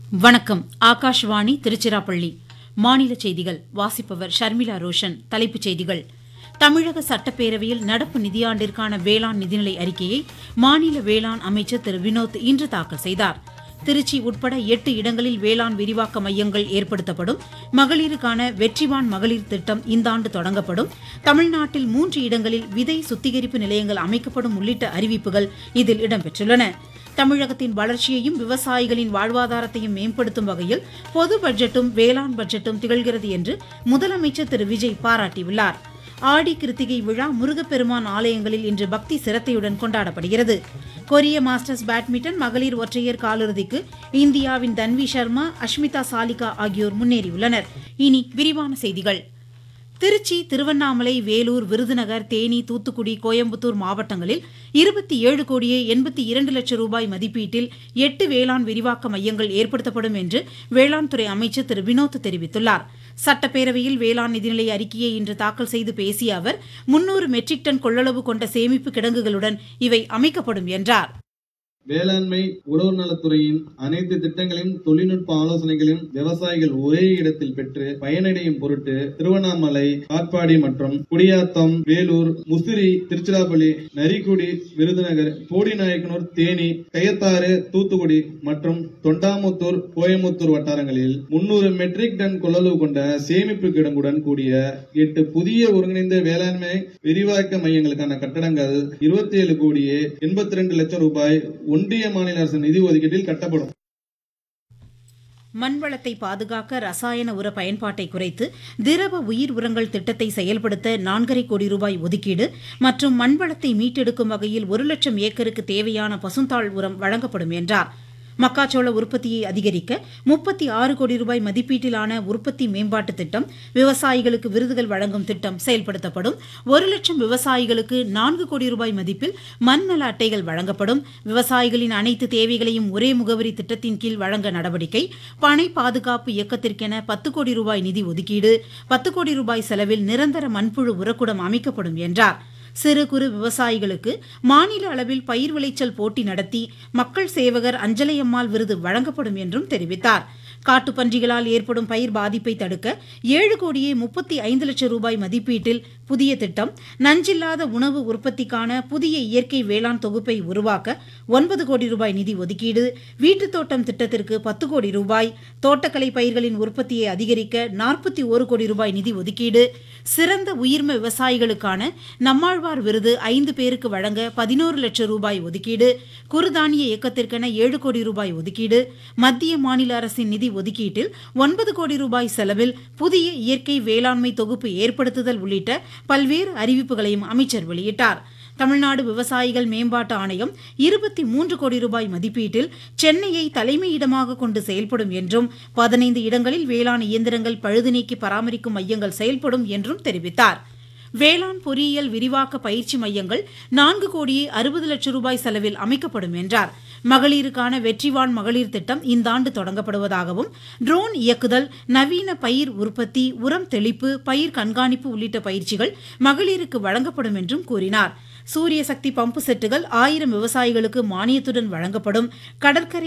வணக்கம் ஆகாஷ்வாணி திருச்சிராப்பள்ளி மாநில செய்திகள் வாசிப்பவர் ஷர்மிளா ரோஷன் தலைப்புச் செய்திகள் தமிழக சட்டப்பேரவையில் நடப்பு நிதியாண்டிற்கான வேளாண் நிதிநிலை அறிக்கையை மாநில வேளாண் அமைச்சர் திரு வினோத் இன்று தாக்கல் செய்தார் திருச்சி உட்பட எட்டு இடங்களில் வேளாண் விரிவாக்க மையங்கள் ஏற்படுத்தப்படும் மகளிருக்கான வெற்றிவான் மகளிர் திட்டம் இந்த ஆண்டு தொடங்கப்படும் தமிழ்நாட்டில் மூன்று இடங்களில் விதை சுத்திகரிப்பு நிலையங்கள் அமைக்கப்படும் உள்ளிட்ட அறிவிப்புகள் இதில் இடம்பெற்றுள்ளன தமிழகத்தின் வளர்ச்சியையும் விவசாயிகளின் வாழ்வாதாரத்தையும் மேம்படுத்தும் வகையில் பொது பட்ஜெட்டும் வேளாண் பட்ஜெட்டும் திகழ்கிறது என்று முதலமைச்சர் திரு விஜய் பாராட்டியுள்ளார் ஆடி கிருத்திகை விழா முருகப்பெருமான் ஆலயங்களில் இன்று பக்தி சிரத்தையுடன் கொண்டாடப்படுகிறது கொரிய மாஸ்டர்ஸ் பேட்மிண்டன் மகளிர் ஒற்றையர் காலிறுதிக்கு இந்தியாவின் தன்வி சர்மா அஷ்மிதா சாலிகா ஆகியோர் முன்னேறியுள்ளனர் இனி விரிவான செய்திகள் திருச்சி திருவண்ணாமலை வேலூர் விருதுநகர் தேனி தூத்துக்குடி கோயம்புத்தூர் மாவட்டங்களில் இருபத்தி ஏழு கோடியே எண்பத்தி இரண்டு லட்சம் ரூபாய் மதிப்பீட்டில் எட்டு வேளாண் விரிவாக்க மையங்கள் ஏற்படுத்தப்படும் என்று வேளாண் துறை அமைச்சர் திரு வினோத் தெரிவித்துள்ளார் சட்டப்பேரவையில் வேளாண் நிதிநிலை அறிக்கையை இன்று தாக்கல் செய்து பேசிய அவர் முன்னூறு மெட்ரிக் டன் கொள்ளளவு கொண்ட சேமிப்பு கிடங்குகளுடன் இவை அமைக்கப்படும் என்றார் வேளாண்மை உழவர் நலத்துறையின் அனைத்து திட்டங்களையும் தொழில்நுட்ப ஆலோசனைகளையும் விவசாயிகள் ஒரே இடத்தில் பெற்று பயனடையும் பொருட்டு திருவண்ணாமலை காட்பாடி மற்றும் குடியாத்தம் வேலூர் முசிறி திருச்சிராப்பள்ளி நரிக்குடி விருதுநகர் போடிநாயக்கனூர் தேனி கயத்தாறு தூத்துக்குடி மற்றும் தொண்டாமுத்தூர் கோயமுத்தூர் வட்டாரங்களில் முன்னூறு மெட்ரிக் டன் கொள்ளளவு கொண்ட சேமிப்பு கிடங்குடன் கூடிய எட்டு புதிய ஒருங்கிணைந்த வேளாண்மை விரிவாக்க மையங்களுக்கான கட்டடங்கள் இருபத்தி ஏழு கோடியே எண்பத்தி ரெண்டு லட்சம் ரூபாய் ஒன்றிய மாநில அரசு நிதி ஒதுக்கீட்டில் கட்டப்படும் மண்வளத்தை பாதுகாக்க ரசாயன உர பயன்பாட்டை குறைத்து திரவ உயிர் உரங்கள் திட்டத்தை செயல்படுத்த நான்கரை கோடி ரூபாய் ஒதுக்கீடு மற்றும் மண்வளத்தை மீட்டெடுக்கும் வகையில் ஒரு லட்சம் ஏக்கருக்கு தேவையான பசுந்தாள் உரம் வழங்கப்படும் என்றார் மக்காச்சோள உற்பத்தியை அதிகரிக்க முப்பத்தி ஆறு கோடி ரூபாய் மதிப்பீட்டிலான உற்பத்தி மேம்பாட்டு திட்டம் விவசாயிகளுக்கு விருதுகள் வழங்கும் திட்டம் செயல்படுத்தப்படும் ஒரு லட்சம் விவசாயிகளுக்கு நான்கு கோடி ரூபாய் மதிப்பில் மண்நல அட்டைகள் வழங்கப்படும் விவசாயிகளின் அனைத்து தேவைகளையும் ஒரே முகவரி திட்டத்தின் கீழ் வழங்க நடவடிக்கை பனை பாதுகாப்பு இயக்கத்திற்கென பத்து கோடி ரூபாய் நிதி ஒதுக்கீடு பத்து கோடி ரூபாய் செலவில் நிரந்தர மண்புழு உரக்குடம் அமைக்கப்படும் என்றார் சிறு குறு விவசாயிகளுக்கு மாநில அளவில் பயிர் விளைச்சல் போட்டி நடத்தி மக்கள் சேவகர் அஞ்சலையம்மாள் விருது வழங்கப்படும் என்றும் தெரிவித்தார் காட்டுப்பன்றிகளால் ஏற்படும் பயிர் பாதிப்பை தடுக்க ஏழு கோடியே முப்பத்தி ஐந்து லட்சம் ரூபாய் மதிப்பீட்டில் புதிய திட்டம் நஞ்சில்லாத உணவு உற்பத்திக்கான புதிய இயற்கை வேளாண் தொகுப்பை உருவாக்க ஒன்பது கோடி ரூபாய் நிதி ஒதுக்கீடு வீட்டுத் தோட்டம் திட்டத்திற்கு பத்து கோடி ரூபாய் தோட்டக்கலை பயிர்களின் உற்பத்தியை அதிகரிக்க நாற்பத்தி ஒரு கோடி ரூபாய் நிதி ஒதுக்கீடு சிறந்த உயிர்ம விவசாயிகளுக்கான நம்மாழ்வார் விருது ஐந்து பேருக்கு வழங்க பதினோரு லட்சம் ரூபாய் ஒதுக்கீடு குறுதானிய இயக்கத்திற்கென ஏழு கோடி ரூபாய் ஒதுக்கீடு மத்திய மாநில அரசின் நிதி ஒதுக்கீட்டில் ஒன்பது கோடி ரூபாய் செலவில் புதிய இயற்கை வேளாண்மை தொகுப்பு ஏற்படுத்துதல் உள்ளிட்ட பல்வேறு அறிவிப்புகளையும் அமைச்சர் வெளியிட்டார் தமிழ்நாடு விவசாயிகள் மேம்பாட்டு ஆணையம் இருபத்தி மூன்று கோடி ரூபாய் மதிப்பீட்டில் சென்னையை தலைமையிடமாக கொண்டு செயல்படும் என்றும் பதினைந்து இடங்களில் வேளாண் இயந்திரங்கள் பழுது நீக்கி பராமரிக்கும் மையங்கள் செயல்படும் என்றும் தெரிவித்தார் வேளாண் பொறியியல் விரிவாக்க பயிற்சி மையங்கள் நான்கு கோடியே அறுபது லட்சம் ரூபாய் செலவில் அமைக்கப்படும் என்றார் மகளிருக்கான வெற்றிவான் மகளிர் திட்டம் இந்த ஆண்டு தொடங்கப்படுவதாகவும் ட்ரோன் இயக்குதல் நவீன பயிர் உற்பத்தி உரம் தெளிப்பு பயிர் கண்காணிப்பு உள்ளிட்ட பயிற்சிகள் மகளிருக்கு வழங்கப்படும் என்றும் கூறினார் சூரிய சக்தி பம்பு செட்டுகள் ஆயிரம் விவசாயிகளுக்கு மானியத்துடன் வழங்கப்படும் கடற்கரை